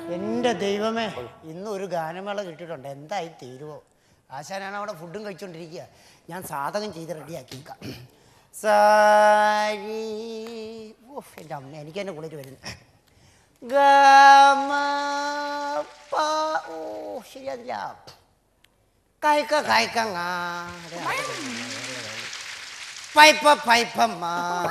എൻ്റെ ദൈവമേ ഇന്ന് ഒരു ഗാനമേള കിട്ടിയിട്ടുണ്ട് എന്തായി തീരുവോ ആശാനാണ് അവിടെ ഫുഡും കഴിച്ചുകൊണ്ടിരിക്കുക ഞാൻ സാധകം ചെയ്ത് റെഡിയാക്കിയേക്കാം സാരി ഓഫ് എൻ്റെ അമ്മ എനിക്ക് തന്നെ കുളിര് വരുന്നു ഗമ പ ഓ ശരിയാതില്ല കായ്ക്ക കായ്ക്കങ്ങ പൈപ്പ പൈപ്പമ്മ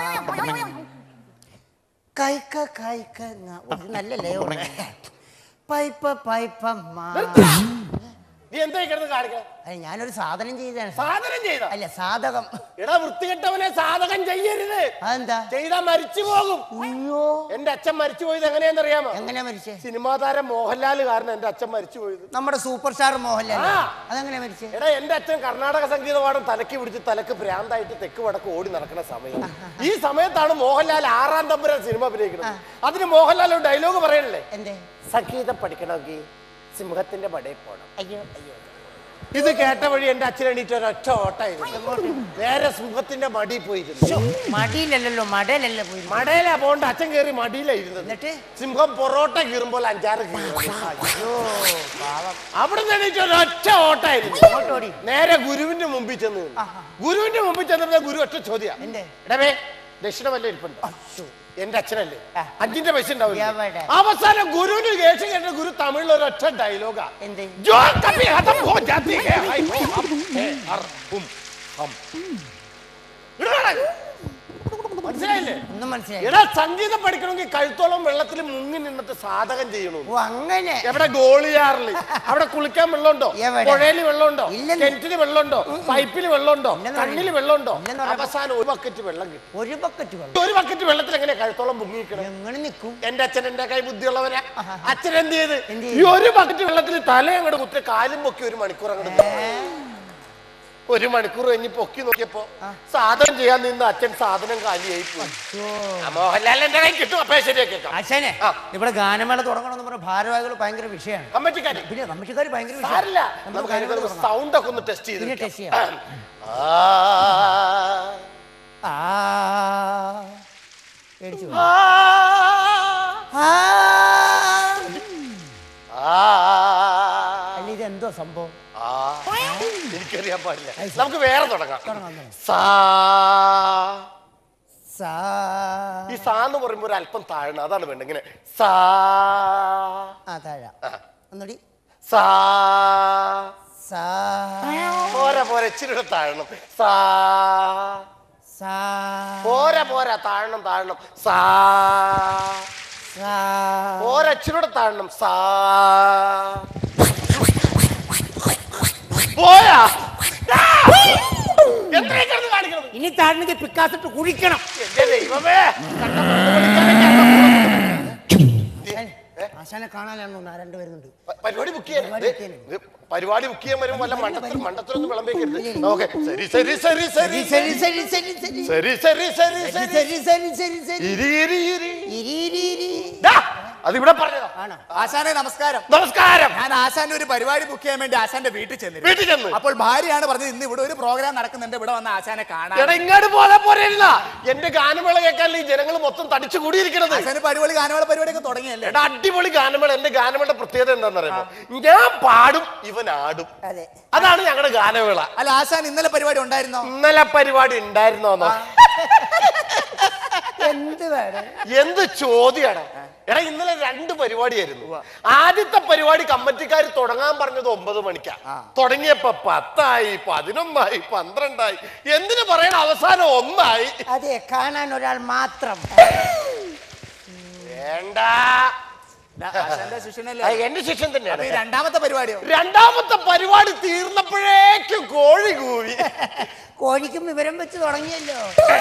കൈക്ക കൈക്കങ്ങ ഒരു നല്ല ലയോ പൈപ്പ പൈപ്പമ്മ നീ എന്തായി കിടന്ന് കാണിക്കണം അല്ല ഞാനൊരു സാധനം ചെയ്താണ് സാധനം ചെയ്ത അല്ല സാധകം എടാ വൃത്തികെട്ടവനെ സാധകം ചെയ്യരുത് അതെന്താ ചെയ്താ മരിച്ചു പോകും അയ്യോ എന്റെ അച്ഛൻ മരിച്ചു പോയത് എങ്ങനെയാണെന്നറിയാമോ എങ്ങനെയാ മരിച്ചേ സിനിമാ താരം മോഹൻലാൽ കാരണം എന്റെ അച്ഛൻ മരിച്ചു പോയത് നമ്മുടെ സൂപ്പർ സ്റ്റാർ മോഹൻലാൽ ആ. അതെങ്ങനെയാ മരിച്ചേ എടാ എന്റെ അച്ഛൻ കർണാടക സംഗീതപാഠം തലക്ക് പിടിച്ച് തലക്ക് ഭ്രാന്തായിട്ട് തെക്ക് വടക്ക് ഓടി നടക്കുന്ന സമയം ഈ സമയത്താണ് മോഹൻലാൽ ആറാം തമ്പുരാൻ സിനിമ അഭിനയിക്കുന്നത് അതിന് മോഹൻലാൽ ഒരു ഡയലോഗ് പറയണല്ലേ എന്തേ സംഗീതം പഠിക്കണമെങ്കിൽ സിംഹത്തിന്റെ പടയിൽ പോകണം അയ്യോ അയ്യോ ഇത് കേട്ട വഴി എന്റെ അച്ഛൻ എണീറ്റ് ഒരൊറ്റ ഓട്ടായിരുന്നു നേരെ സിംഹത്തിന്റെ മടിയിൽ പോയിരുന്നു ശ്ശോ, മടിയിലല്ലല്ലോ മടയിലല്ലേ പോയി മടയിലാ പോണ്ട അച്ഛൻ കയറി മടിയിലായിരുന്നത് എന്നിട്ട് സിംഹം പൊറോട്ട കീറുമ്പോൾ അഞ്ചാറ് കീറി അയ്യോ പാവം അവിടെ നിന്ന് എണീറ്റ് ഒരൊറ്റ ഓട്ടായിരുന്നു ഓട്ടോടി നേരെ ഗുരുവിന്റെ മുമ്പിൽ ചെന്ന് നിന്നു. ആഹാ. ഗുരുവിന്റെ മുമ്പിൽ ചെന്നപ്പോ ഗുരു ഒറ്റ ചോദ്യ എന്തേ എടവേ ദക്ഷിണ വല്ല ഇരിപ്പുണ്ട് അശ്ശോ. എന്റെ അച്ഛനല്ലേ ആ. അഞ്ചിന്റെ പൈസ ഉണ്ടാവില്ല എവിടെ? അവസാനം ഗുരുവിന് കേട്ട് കേട്ട ഗുരു തമിഴിൽ ഒരൊറ്റ ഡയലോഗാ എന്തേ जो कभी खत्म हो जाती है हाय हो हम है हर हम हम ഇടടാ. മനസ്സിലായില്ലേ ഒന്നും മനസ്സിലായി എടാ സംഗീതം പഠിക്കണമെങ്കിൽ കഴുത്തോളം വെള്ളത്തിൽ മുങ്ങി നിന്നിട്ട് സാധകം ചെയ്യണു ഓ അങ്ങനെ എവിടെ ഗോളിയാറില് അവിടെ കുളിക്കാൻ വെള്ളമുണ്ടോ എവിടെ? പുഴയിൽ വെള്ളമുണ്ടോ ഇല്ലെന്ന്. കിണറ്റില് വെള്ളമുണ്ടോ പൈപ്പിൽ വെള്ളമുണ്ടോ ഇല്ലെന്ന് കണ്ണില് പറഞ്ഞു. വെള്ളമുണ്ടോ ഇല്ലെന്ന് പറഞ്ഞു. അവസാനം ഒരു ബക്കറ്റ് വെള്ളം കിട്ടും ഒരു ബക്കറ്റ് വെള്ളം ഒരു ബക്കറ്റ് വെള്ളത്തിൽ എങ്ങനെ കഴുത്തോളം മുങ്ങിക്കണം എങ്ങനെ നിൽക്കും എന്റെ അച്ഛൻ എന്റെ കൈ ബുദ്ധിയുള്ളവരാ ആഹാ. അച്ഛൻ എന്ത് ചെയ്ത് എന്ത് ഈ ഒരു ബക്കറ്റ് വെള്ളത്തിൽ തല അങ്ങോട്ട് കുത്തി കാലും പൊക്കി ഒരു മണിക്കൂർ അങ്ങോട്ട് ഒരു മണിക്കൂർ കഴിഞ്ഞ് പൊക്കി നോക്കിയപ്പോ സാധനം ചെയ്യാൻ നിന്ന് അച്ഛൻ സാധനം കാലിയായി പോയി ആ, മോഹൻലാൽ എന്റെ കൈ കിട്ടും അപ്പേ ശരിയാക്കിയേക്കാം ആശാനെ ആ. ഇവിടെ ഗാനമേള തുടങ്ങണമെന്ന് പറഞ്ഞ ഭാരവാഹികൾ ഭയങ്കര വിഷയമാണ് കമ്മറ്റിക്കാരി പിന്നെ കമ്മിറ്റിക്കാർ ഭയങ്കര സാരില്ല നമുക്ക് നമുക്ക് ഗാനമേള അതിനകത്ത് തുടങ്ങാം. സൗണ്ട് ഒക്കെ ഒന്ന് ടെസ്റ്റ് പിന്നെ ചെയ്ത് test ചെയ്യാം. ആ ആ പേടിച്ചു പോയി. ആ ആ. ആ അല്ല ഇത് എന്തോ സംഭവം ആ എനിക്കറിയാൻ പാടില്ല നമുക്ക് വേറെ തുടങ്ങാം തുടങ്ങാം, തുടങ്ങാം. സാ സാ ഈ സാ എന്ന് പറയുമ്പോൾ ഒരു അല്പം താഴണം അതാണ് വേണ്ടത് ഇങ്ങനെ സാ ആ താഴ ഒന്നുകൂടി സാ സാ പോരാ പോരാ ഇച്ചിരി കൂടെ താഴണം സാ സാ പോരാ പോരാ താഴണം താഴണം സാ സാ പോരാ ഇച്ചിരി കൂടെ താഴണം സാ പോയാ ആ! എത്രയും കിടന്ന് കാണിക്കണം ഇനി താഴ്ന്നെങ്കിൽ പിക്കാസിട്ട് കുഴിക്കണം എന്റെ ദൈവമേ കണ്ട പണ്ട് ആശാനെ കാണാനാണോ ആ രണ്ട് വരുന്നുണ്ട് പ- പരിപാടി ബുക്ക് ചെയ്യാൻ പരിപാടി book ചെയ്യാൻ. ഇത് പരിപാടി ബുക്ക് ചെയ്യാൻ വരുമ്പോൾ വല്ല മണ്ടത്തിൽ മണ്ടത്തിലൊന്നും വിളമ്പേക്കരുത് ഓക്കെ ശരി ശരി ശരി ശരി ശരി ശരി ശരി ശരി ശരി ശരി ശരി ശരി ശരി ശരി ശരി ശരി ഇരി ഇരി ഇരി ഇരി ഇരി ഇരി ദാ, അതിവിടെ പറഞ്ഞതാ ആണോ ആശാനെ നമസ്കാരം നമസ്കാരം ഞാൻ ആശാന്റെ ഒരു പരിപാടി ബുക്ക് ചെയ്യാൻ വേണ്ടി ആശാന്റെ വീട്ടിൽ ചെന്നിരുന്നു വീട്ടിൽ ചെന്ന് അപ്പോൾ ഭാര്യയാണ് പറഞ്ഞത് ഇന്ന് ഇവിടെ ഒരു പ്രോഗ്രാം നടക്കുന്നുണ്ട് ഇവിടെ വന്ന ആശാനെ കാണാൻ എടാ ഇങ്ങോട്ട് പോലെ പോരെയിരുന്ന എന്റെ ഗാനമേള കേൾക്കാൻ ഈ ജനങ്ങൾ മൊത്തം തടിച്ചു കൂടിയിരിക്കണത് ആശാന് പരിപാടി ഗാനമേള പരിപാടിയൊക്കെ തുടങ്ങിയല്ലേ എടാ അടിപൊളി ഗാനമേള എന്റെ ഗാനമേളയുടെ പ്രത്യേകത എന്താണെന്ന് അറിയാമോ ഞാൻ പാടും ഇവൻ ആടും അതെ അതാണ് ഞങ്ങളുടെ ഗാനമേള അല്ല ആശാൻ ഇന്നലെ പരിപാടി ഉണ്ടായിരുന്നോ ഇന്നലെ പരിപാടി ഉണ്ടായിരുന്നോന്നോ എന്ത് വേണം എന്ത് ചോദ്യാണ് എടാ ഇന്നലെ രണ്ട് പരിപാടിയായിരുന്നു ആദ്യത്തെ പരിപാടി കമ്മിറ്റിക്കാർ തുടങ്ങാൻ പറഞ്ഞത് ഒമ്പത് മണിക്കാ തുടങ്ങിയപ്പോ പത്തായി പതിനൊന്നായി പന്ത്രണ്ടായി എന്തിനു പറയണ അവസാനം ഒന്നായി അതെ കാണാൻ ഒരാൾ മാത്രം വേണ്ട ഇല്ല, ആശാന്റെ ശിഷ്യനല്ലേ അത് എന്റെ ശിഷ്യൻ അപ്പൊ തന്നെയാണ് ഈ രണ്ടാമത്തെ പരിപാടിയോ രണ്ടാമത്തെ പരിപാടി തീർന്നപ്പോഴേക്കും കോഴി കൂവി കോഴിക്കും വിവരം വെച്ച് തുടങ്ങിയല്ലോ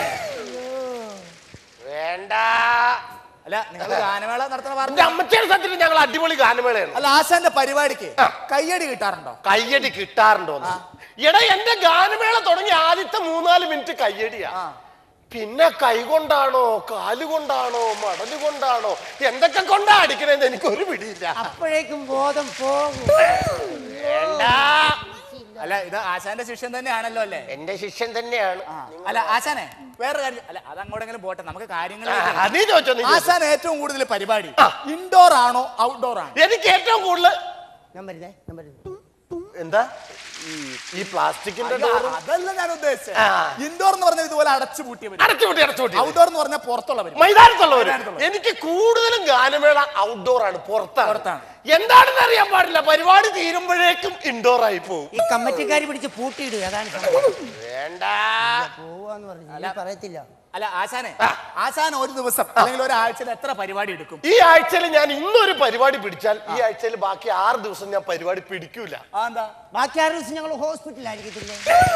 വേണ്ട അല്ല നിങ്ങൾ ഗാനമേള നടത്തുന്ന എന്റെ പറഞ്ഞു അമ്മച്ചയുടെ സത്യത്തിൽ ഞങ്ങൾ അടിപൊളി ഗാനമേളയാണ് അല്ല ആശാന്റെ പരിപാടിക്ക് കയ്യടി കിട്ടാറുണ്ടോ കയ്യടി കിട്ടാറുണ്ടോ എടാ എന്റെ ഗാനമേള തുടങ്ങി ആദ്യത്തെ മൂന്നാല് മിനിറ്റ് കയ്യടിയാ ആ. പിന്നെ കൈകൊണ്ടാണോ കാലുകൊണ്ടാണോ മടല് കൊണ്ടാണോ എന്തൊക്കെ കൊണ്ടാ അടിക്കണേന്ന് എനിക്ക് ഒരു പിടിയില്ല അപ്പോഴേക്കും ബോധം പോകും വേണ്ട അല്ല ഇത് ആശാന്റെ ശിഷ്യൻ തന്നെയാണല്ലോ അല്ലേ എന്റെ ശിഷ്യൻ തന്നെയാണ് ആ, അല്ല ആശാനെ വേറെ കാര്യം അല്ല അത് അങ്ങോട്ടെങ്കിലും പോട്ടെ നമുക്ക് കാര്യങ്ങൾ ആ, നീ ചോദിച്ചോ നീ ചോദിച്ചോ. ആശാൻ ഏറ്റവും കൂടുതൽ പരിപാടി ഇൻഡോർ ആണോ ഔട്ട്ഡോർ ആണോ എനിക്ക് ഏറ്റവും കൂടുതൽ ഞാൻ വരുന്നേ ഞാൻ വരുന്നേ എന്താ ഈ- ഈ പ്ലാസ്റ്റിക്കിന്റെ അയ്യോ, ഡോറ് അതല്ല ഞാൻ ഉദ്ദേശിച്ചത് ആ. ഇൻഡോർ എന്ന് പറഞ്ഞാൽ ഇതുപോലെ അടച്ചു പൂട്ടിയ പരിപാടി അടച്ചുപൂട്ടി അടച്ചുപൂട്ടി ഔട്ട്ഡോർ എന്ന് പറഞ്ഞാൽ പുറത്തുള്ളവർ മൈതാനത്തുള്ളവര് മൈതാനത്തുള്ളവര്. എനിക്ക് കൂടുതലും ഗാനമേള ഔട്ട്ഡോർ ആണ് പുറത്താണ് പുറത്താണ്. എന്താണെന്ന് അറിയാൻ പാടില്ല പരിപാടി തീരുമ്പോഴേക്കും ഇൻഡോർ ആയി പോകും ഈ കമ്മറ്റിക്കാർ പിടിച്ച് പൂട്ടിയിടുക അതാണ് സംഭവം വേണ്ട പോവാന്ന് പറഞ്ഞു ഇനി പറയത്തില്ല അല്ല ആശാനെ ആശാൻ ഒരു ദിവസം അല്ലെങ്കിൽ ഒരാഴ്ചയിൽ എത്ര പരിപാടി എടുക്കും ഈ ആഴ്ചയിൽ ഞാൻ ഇന്നൊരു പരിപാടി പിടിച്ചാൽ ഈ ആഴ്ചയിൽ ബാക്കി ആറ് ദിവസം ഞാൻ പരിപാടി പിടിക്കൂല ആ എന്താ ബാക്കി ആറ് ദിവസം ഞങ്ങൾ ഹോസ്പിറ്റലായിരിക്കത്തില്ലേ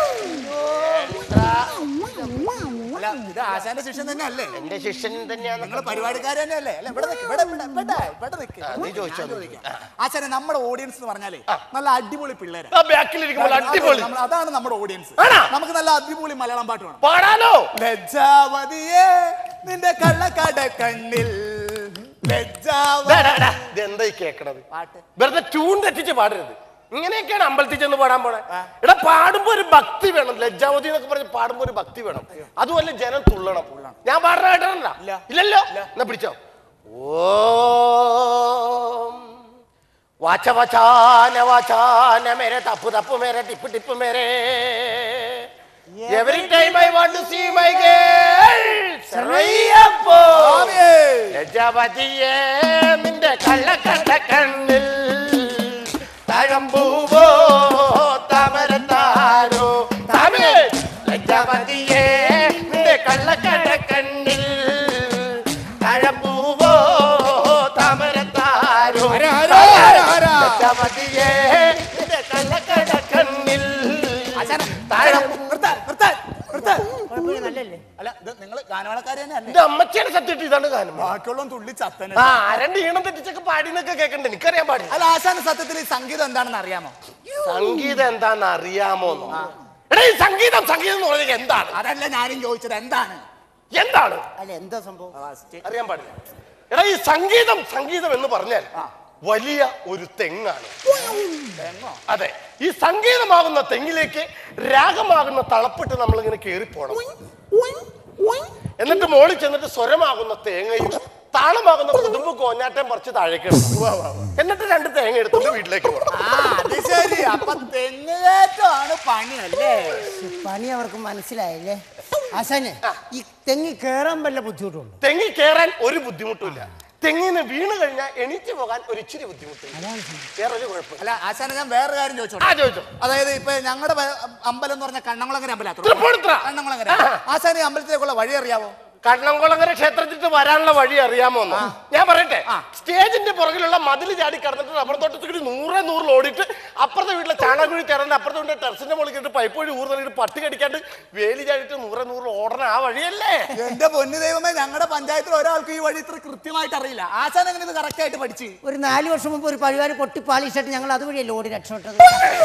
അല്ല ഇത് ആശാന്റെ ശിഷ്യൻ തന്നെ അല്ലേ എന്റെ ശിഷ്യൻ തന്നെയാണ് നിങ്ങൾ പരിപാടിക്കാർ തന്നെയല്ലേ അല്ല ഇവിടെ നിക്ക്, ഇവിടെ ഇവിടെ ഇവിടെ ഇവിടെ നിക്ക്. ആ, നീ ചോദിച്ചോ, ഞാൻ നീ ചോദിക്കാം. ആശാനെ നമ്മുടെ ഓഡിയൻസ് എന്ന് പറഞ്ഞാലേ നല്ല അടിപൊളി പിള്ളേരാ ആ ബാക്കിലിരിക്കുമ്പോൾ അടിപൊളി നമ്മൾ- അതാണ് നമ്മുടെ ഓഡിയൻസ് ആണോ? നമുക്ക് നല്ല അടിപൊളി മലയാളം പാട്ട് വേണം പാടാനോ ലജ്ജാവതിയേ നിന്റെ കള്ളക്കട കണ്ണിൽ ലജ്ജാവ ഡാ, ഡാ, ഡാ, ഇതെന്താ ഈ കേക്കണത് പാട്ട് വെറുതെ ട്യൂൺ തെറ്റിച്ച് പാടരുത് ഇങ്ങനെയൊക്കെയാണ് അമ്പലത്തിൽ ചെന്ന് പാടാൻ പോണേ എടാ പാടുമ്പോ ഒരു ഭക്തി വേണം ലജ്ജാവതി എന്നൊക്കെ പറഞ്ഞ് പാടുമ്പോ ഒരു ഭക്തി വേണം അതുമല്ല ജനം തുള്ളണം ഞാൻ പാടുന്ന കേട്ടിട്ടുണ്ടോ ഇല്ല. ഇല്ലല്ലോ എന്നാ പിടിച്ചോ ഓം വാച്ച വചാന വാചാന മേരെ തപ്പു തപ്പു മേരെ ടിപ്പ് ടിപ്പ് മേരെ every time I want to see my girl സർവയ്യപ്പോ ആമേ. ലജ്ജാവതിയേ നിന്റെ കള്ളക്കണ്ട കണ്ണിൽ തഴമ്പൂവോ താമരത്താരോ താമേ ലജ്ജാവതിയേ നിന്റെ കള്ളക്കണ്ട കണ്ണിൽ തഴമ്പൂവോ താമരത്താരോ ഹര, ഹര, ഹര, ഹര. ലജ്ജാവതിയേ നിന്റെ കള്ളക്കണ്ട കണ്ണിൽ ആശാനെ താഴമ്പൂ നിർത്താൻ നിർത്താൻ നിർത്താൻ കുഴപ്പമില്ല നല്ലല്ലേ അല്ല ഇത് നിങ്ങൾ ഗാനമേളക്കാർ തന്നെ അല്ലേ എന്റെ അമ്മച്ചിയുടെ സത്യത്തിൽ ഇതാണ് ഗാനം ബാക്കിയുള്ളവൻ തുള്ളി ചത്തന് ആ രണ്ട് ഈണം തെറ്റിച്ചൊക്കെ പാടിന്നൊക്കെ കേൾക്കണ്ട എനിക്കറിയാൻ പാടില്ല അല്ല ആശാന സത്യത്തിൽ ഈ സംഗീതം എന്താണെന്ന് അറിയാമോ സംഗീതം എന്താന്ന് അറിയാമോ എടാ ഈ സംഗീതം സംഗീതം എന്ന് പറഞ്ഞാൽ എന്താണ് അതല്ല ഞാനും ചോദിച്ചത് എന്താണ് എന്താണ് അല്ല എന്താ സംഭവം അറിയാൻ പാടില്ല എടാ ഈ സംഗീതം സംഗീതം എന്ന് പറഞ്ഞാൽ വലിയ ഒരു തെങ്ങാണ് തെങ്ങോ? അതെ ഈ സംഗീതമാകുന്ന തെങ്ങിലേക്ക് രാഗമാകുന്ന തളപ്പിട്ട് നമ്മൾ ഇങ്ങനെ കേറിപ്പോണം എന്നിട്ട് മോളിൽ ചെന്നിട്ട് സ്വരമാകുന്ന തേങ്ങയും താളമാകുന്ന കുടുംബ കോഞ്ഞാട്ടം പറിച്ച് താഴേക്ക് ഇടണം. എന്നിട്ട് രണ്ട് തേങ്ങ എടുത്തിട്ട് വീട്ടിലേക്ക് പോകണം ആ അത് ശരി അപ്പൊ തെങ്ങുകയറ്റമാണ് പണി അല്ലേ പണി അവർക്ക് മനസ്സിലായല്ലേ ആശാനെ ഈ തെങ്ങി കേറാൻ വല്ല ബുദ്ധിമുട്ടുണ്ട് തെങ്ങി കയറാൻ ഒരു ബുദ്ധിമുട്ടില്ല തെങ്ങിന് വീണ് കഴിഞ്ഞാൽ എണീറ്റ് പോകാൻ ഒരു ഇച്ചിരി ബുദ്ധിമുട്ടുണ്ട് അതാണ് സംഭവം. വേറൊരു കുഴപ്പമില്ല അല്ല ആശാന ഞാൻ വേറെ കാര്യം ചോദിച്ചോട്ടെ ആ ചോദിച്ചോ അതായത് ഇപ്പൊ ഞങ്ങളുടെ അമ്പലം എന്ന് പറഞ്ഞ കണ്ണംകുളങ്ങര അമ്പലം തൃപ്പൂണിത്തുറ. കണ്ണംകുളങ്ങര ആശാന ഈ അമ്പലത്തിലേക്കുള്ള വഴി അറിയാവോ കണ്ണംകുളങ്ങര ക്ഷേത്രത്തിൽ വരാനുള്ള വഴി അറിയാമോ എന്ന്? ഞാൻ പറയട്ടെ ആ. സ്റ്റേജിന്റെ പുറകിലുള്ള മതിൽ ചാടി കടന്നിട്ട് റബ്ബർ തോട്ടത്തിൽ നൂറെ നൂറിൽ ഓടിയിട്ട് അപ്പുറത്തെ വീട്ടിലെ ചാണകുഴി കയറേണ്ട അപ്പുറത്തെ വീട്ടിലെ ടെറസിന്റെ മുകളിൽ കയറിട്ട് പൈപ്പ് വഴി ഊർ തള്ളിയിട്ട് പട്ടി കടിക്കാണ്ട് വേലി ചാടിയിട്ട് നൂറെ നൂറിൽ ഓടണ ആ വഴിയല്ലേ എന്റെ പൊന്നു ദൈവമേ ഞങ്ങളുടെ പഞ്ചായത്തിൽ ഒരാൾക്ക് ഈ വഴി ഇത്ര കൃത്യമായിട്ട് അറിയില്ല ആശാൻ എങ്ങനെ ഇത് കറക്റ്റ് ആയിട്ട് പഠിച്ച് ഒരു നാല് വർഷം മുമ്പ് ഒരു പഴുവാര് പൊട്ടി പാലിച്ചിട്ട് ഞങ്ങൾ അതുവഴിയല്ലേ ഓടി രക്ഷപ്പെട്ടത്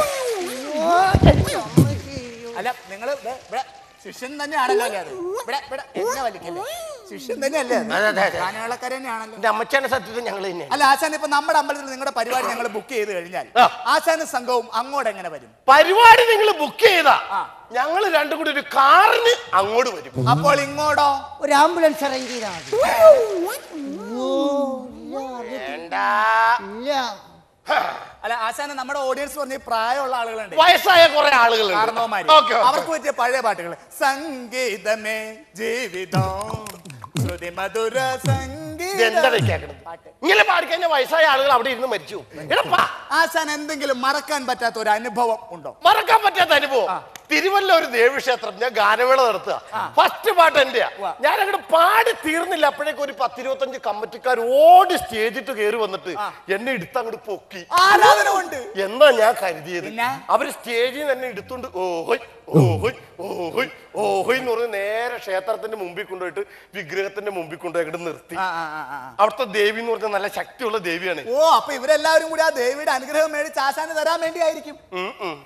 അല്ല നിങ്ങൾ ശിഷ്യൻ തന്നെയാണല്ലോ അല്ലേ അത് ഇവിടെ ഇവിടെ എന്നെ വലിക്കല്ലേ ശിഷ്യൻ തന്നെയല്ലേ അത്? അതെ, അതെ, അതെ. ഗാനമേളക്കാർ തന്നെയാണല്ലോ എന്റെ അമ്മച്ചാന്റെ സത്യത്തിൽ ഞങ്ങൾ തന്നെ അല്ല ആശാൻ ഇപ്പൊ നമ്മുടെ അമ്പലത്തിൽ നിങ്ങളുടെ പരിപാടി ഞങ്ങൾ ബുക്ക് ചെയ്ത് കഴിഞ്ഞാൽ ആ. ആശാനും സംഘവും അങ്ങോട്ട് എങ്ങനെ വരും പരിപാടി നിങ്ങൾ ബുക്ക് ചെയ്താ ആ. ഞങ്ങൾ രണ്ടും കൂടി ഒരു കാറിന് അങ്ങോട്ട് വരും അപ്പോൾ ഇങ്ങോട്ടോ ഒരു ആംബുലൻസ് അറേഞ്ച് ചെയ്താൽ മതി വേണ്ട ഇല്ല അല്ല ആശാന നമ്മുടെ ഓഡിയൻസ് പറഞ്ഞ ഈ പ്രായമുള്ള ആളുകളുണ്ട് വയസ്സായ കുറെ ആളുകളുണ്ട് കാരണവന്മാര് ഓക്കെ അവർക്ക് പറ്റിയ പഴയ പാട്ടുകൾ സംഗീതമേ ജീവിതം ശ്രുതി മധുര എന്താ സംഗീതം കേൾക്കണത് ഇങ്ങനെ പാടിക്കഴിഞ്ഞാൽ വയസ്സായ ആളുകൾ അവിടെ ഇരുന്ന് മരിച്ചു എടപ്പാ ആശാൻ എന്തെങ്കിലും മറക്കാൻ പറ്റാത്ത ഒരു അനുഭവം ഉണ്ടോ മറക്കാൻ പറ്റാത്ത അനുഭവം തിരുവല്ല ഒരു ദേവീക്ഷേത്രം ഞാൻ ഗാനമേള നടത്തുക ഫസ്റ്റ് പാട്ട് എന്റെയാ ഉവ്വ. ഞാൻ അങ്ങോട്ട് പാടി തീർന്നില്ല അപ്പോഴേക്കും ഒരു പത്തിരുപത്തഞ്ച് കമ്മറ്റിക്കാർ ഓടി സ്റ്റേജിട്ട് കയറി വന്നിട്ട് എന്നെ എടുത്ത് അങ്ങോട്ട് പൊക്കി ആരാധന ഉണ്ട് എന്നാ ഞാൻ കരുതിയത് പിന്നെ? അവര് സ്റ്റേജിൽ തന്നെ എടുത്തോണ്ട് ഓഹോയ് ഓഹോയ് ഓഹോയ് ഓഹോയ് എന്ന് പറഞ്ഞ് നേരെ ക്ഷേത്രത്തിന്റെ മുമ്പിൽ കൊണ്ടുപോയിട്ട് വിഗ്രഹത്തിന്റെ മുമ്പിൽ കൊണ്ടുപോയി അങ്ങോട്ട് നിർത്തി ആ, ആ, ആ, ആ. അവിടുത്തെ ദേവി എന്ന് പറഞ്ഞാൽ നല്ല ശക്തിയുള്ള ദേവിയാണ് ഓ അപ്പൊ ഇവരെല്ലാവരും കൂടി ആ ദേവിയുടെ അനുഗ്രഹം മേടിച്ച് ആശാന് തരാൻ വേണ്ടിയായിരിക്കും ഉം, ഉം. ആ.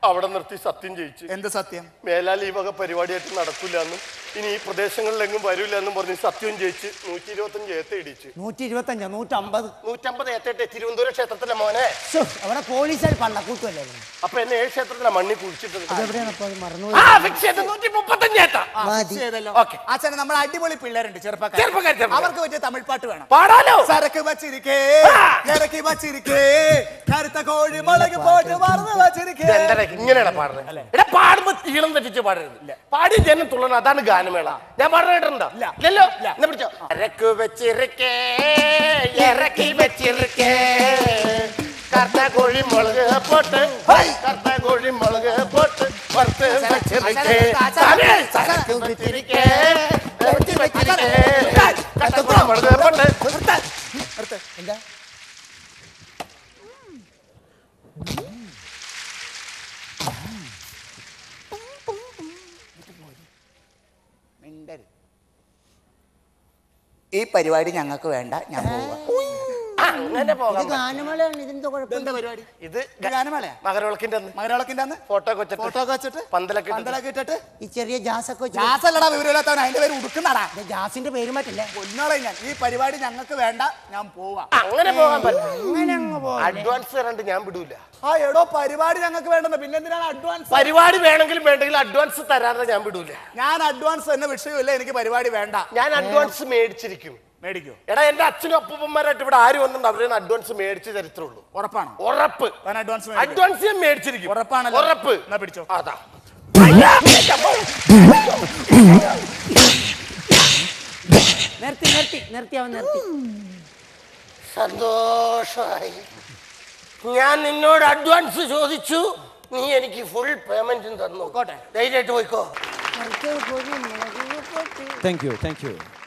അവിടെ നിർത്തി സത്യം ചെയ്യിച്ച് എന്ത് സത്യം മേലാൽ ഈ വക പരിപാടിയായിട്ട് നടക്കില്ല എന്നും ഇനി ഈ പ്രദേശങ്ങളിലെങ്ങും വരില്ല എന്നും പറഞ്ഞ് സത്യം ജയിച്ച് നൂറ്റി ഇരുപത്തഞ്ച് ഏത്ത ഇടിച്ച് നൂറ്റി ഇരുപത്തഞ്ചോ നൂറ്റമ്പത് നൂറ്റമ്പത് ഏത്തേട്ടെ തിരുവനന്തപുരം ക്ഷേത്രത്തിലെ മോനെ ശ്ശോ, അവിടെ പോലീസുകാർ പള്ളക്കൂട്ടുമല്ലേ അപ്പൊ എന്നെ ഏഴ് ക്ഷേത്രത്തിലെ മണ്ണി കുഴിച്ചിട്ടത് അതെവിടെയാണ് അപ്പൊ അത് മറന്നു ആ ഫിക്സ് ചെയ്ത് നൂറ്റി മുപ്പത്തഞ്ച് ഏത്ത ആ, മതി. fix ചെയ്തല്ലോ Okay. ആശാന നമ്മൾ അടിപൊളി പിള്ളേരുണ്ട് ചെറുപ്പക്കാർ ചെറുപ്പക്കാര്, ചെറുപ്പക്കാര്. അവർക്ക് പറ്റിയ തമിഴ് പാട്ട് വേണം പാടാലോ സരക്ക് വച്ചിരിക്കേ ഇറക്കി വച്ചിരിക്കേ കറുത്ത കോഴി മുളക് പോട്ട് വറന്ന് വച്ചിരിക്കേ ഇതെന്താ ഇങ്ങനെയാണ് പാടുന്നത് എടാ പാടുമ്പോ തീളം തെറ്റിച്ച് പാടരുത് പാടി ജനം തുള്ളണം അതാണ് ഗാനമേള ഞാൻ പാടുന്ന കേട്ടിട്ടുണ്ടോ ഇല്ല. ഇല്ലല്ലോ ഇല്ല. എന്നാ പിടിച്ചോ അരക്ക് വെച്ചിരിക്കേ ഇറക്കി വെച്ചിരിക്കേ കറുത്ത കോഴി മുളക് പോട്ട് കറുത്ത കോഴി മുളക് പോട്ട് വറുത്ത് വെച്ചിരിക്കേ ആശാനെ, സരക്ക് വെച്ചിരിക്കേ ഇറക്കി വെച്ചിരിക്കേ കറുത്ത കോഴി മുളക് പോട്ട് എന്താ മിണ്ടരുത്. ഈ പരിപാടി ഞങ്ങൾക്ക് വേണ്ട ഞാൻ പോവാ അങ്ങനെ ഇത് പോകാം ഗാനമേളയാണ് ഇതിന്റെ കുഴപ്പം എന്താ പരിപാടി ഇത് ഇത് ഗാനമേളയാ മകരവിളക്കിന്റെ അന്ന് മകരവിളക്കിന്റെ അന്ന് ഫോട്ടോ ഒക്കെ വെച്ചിട്ട് ഫോട്ടോ ഒക്കെ വെച്ചിട്ട് പന്തലൊക്കെ ഇട്ടിട്ട്. പന്തലൊക്കെ ഇട്ടിട്ട് ഈ ചെറിയ ജാസൊക്കെ വെച്ച് ജാസല്ലടാ വിവരമില്ലാത്തവൻ അതിന്റെ പേര് ഉടുക്കുന്നടാ ഇത് ജാസിന്റെ പേര് മാറ്റല്ലേ കൊന്നോളെ ഞാൻ ഈ പരിപാടി ഞങ്ങൾക്ക് വേണ്ട ഞാൻ പോവാ അങ്ങനെ പോകാൻ പറ്റും അങ്ങനെ അങ്ങ് പോ അഡ്വാൻസ് തരാണ്ട് ഞാൻ വിടൂല ആ എടോ പരിപാടി ഞങ്ങൾക്ക് വേണ്ടെന്ന് പിന്നെ എന്തിനാണ് അഡ്വാൻസ് പരിപാടി വേണമെങ്കിലും വേണ്ടെങ്കിലും അഡ്വാൻസ് തരാതെ ഞാൻ വിടൂല ഞാൻ അഡ്വാൻസ് എന്ന വിഷയമില്ല എനിക്ക് പരിപാടി വേണ്ട ഞാൻ അഡ്വാൻസ് മേടിച്ചിരിക്കും മേടിക്കൂ എടാ എന്റെ അച്ഛനും അപ്പൂപ്പന്മാരായിട്ട് ഇവിടെ ആര് വന്നിട്ടുണ്ട് അവരെ അഡ്വാൻസ് മേടിച്ച ചരിത്രമുള്ളൂ ഉറപ്പാണോ ഉറപ്പ് താൻ അഡ്വാൻസ് മേടിക്കൂ. അഡ്വാൻസ് ഞാൻ മേടിച്ചിരിക്കും ഉറപ്പാണല്ലോ? ഉറപ്പ് എന്നാ പിടിച്ചോ. അതാ നിർത്തി നിർത്തി നിർത്തി അവൻ നിർത്തി സന്തോഷമായി ഞാൻ നിന്നോട് അഡ്വാൻസ് ചോദിച്ചു നീ എനിക്ക് ഫുൾ പേയ്മെന്റും തന്നു പോയിക്കോട്ടെ. ധൈര്യമായിട്ട് പോയിക്കോ നിർത്തി പോയി മുളക് പൊട്ടി. Thank you, thank you.